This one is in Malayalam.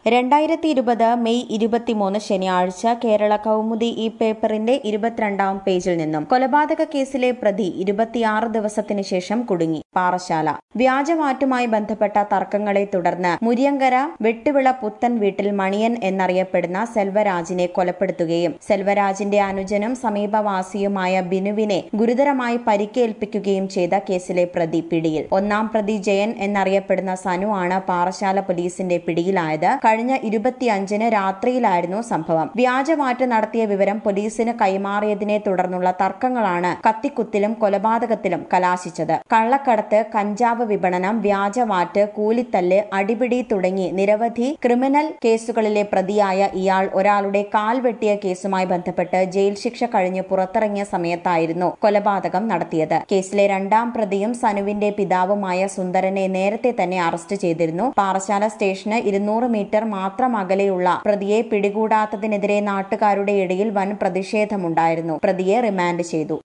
രണ്ടായിരത്തി ഇരുപത് മെയ് ഇരുപത്തിമൂന്ന് ശനിയാഴ്ച കേരള കൗമുദി ഈ പേപ്പറിന്റെ ഇരുപത്തിരണ്ടാം പേജിൽ നിന്നും കൊലപാതക കേസിലെ പ്രതി ഇരുപത്തിയാറ് ദിവസത്തിന് ശേഷം കുടുങ്ങി പാറശാല വ്യാജമാറ്റുമായി ബന്ധപ്പെട്ട തർക്കങ്ങളെ തുടർന്ന് മുരിയങ്കര വെട്ടുവിള പുത്തൻ വീട്ടിൽ മണിയൻ എന്നറിയപ്പെടുന്ന സെൽവരാജിനെ കൊലപ്പെടുത്തുകയും സെൽവരാജിന്റെ അനുജനും സമീപവാസിയുമായ ബിനുവിനെ ഗുരുതരമായി പരിക്കേൽപ്പിക്കുകയും ചെയ്ത കേസിലെ പ്രതി പിടിയിൽ ഒന്നാം പ്രതി ജയൻ എന്നറിയപ്പെടുന്ന സനു ആണ് പാറശാല പോലീസിന്റെ പിടിയിലായത് കഴിഞ്ഞ ഇരുപത്തിയഞ്ചിന് രാത്രിയിലായിരുന്നു സംഭവം വ്യാജമാറ്റ് നടത്തിയ വിവരം പോലീസിന് കൈമാറിയതിനെ തുടർന്നുള്ള തർക്കങ്ങളാണ് കത്തിക്കുത്തിലും കൊലപാതകത്തിലും കലാശിച്ചത് കള്ളക്കടത്ത് കഞ്ചാവ് വിപണനം വ്യാജമാറ്റ് കൂലിത്തല്ല് അടിപിടി തുടങ്ങി നിരവധി ക്രിമിനൽ കേസുകളിലെ പ്രതിയായ ഇയാൾ ഒരാളുടെ കാൽ വെട്ടിയ കേസുമായി ബന്ധപ്പെട്ട് ജയിൽ ശിക്ഷ കഴിഞ്ഞ് പുറത്തിറങ്ങിയ സമയത്തായിരുന്നു കൊലപാതകം നടത്തിയത് കേസിലെ രണ്ടാം പ്രതിയും സനുവിന്റെ പിതാവുമായ സുന്ദരനെ നേരത്തെ തന്നെ അറസ്റ്റ് ചെയ്തിരുന്നു പാറശാല സ്റ്റേഷന് ഇരുന്നൂറ് മീറ്റർ മാത്രം അകലെയുള്ള പ്രതിയെ പിടികൂടാത്തതിനെതിരെ നാട്ടുകാരുടെ ഇടയിൽ വൻ പ്രതിഷേധമുണ്ടായിരുന്നു പ്രതിയെ റിമാൻഡ് ചെയ്തു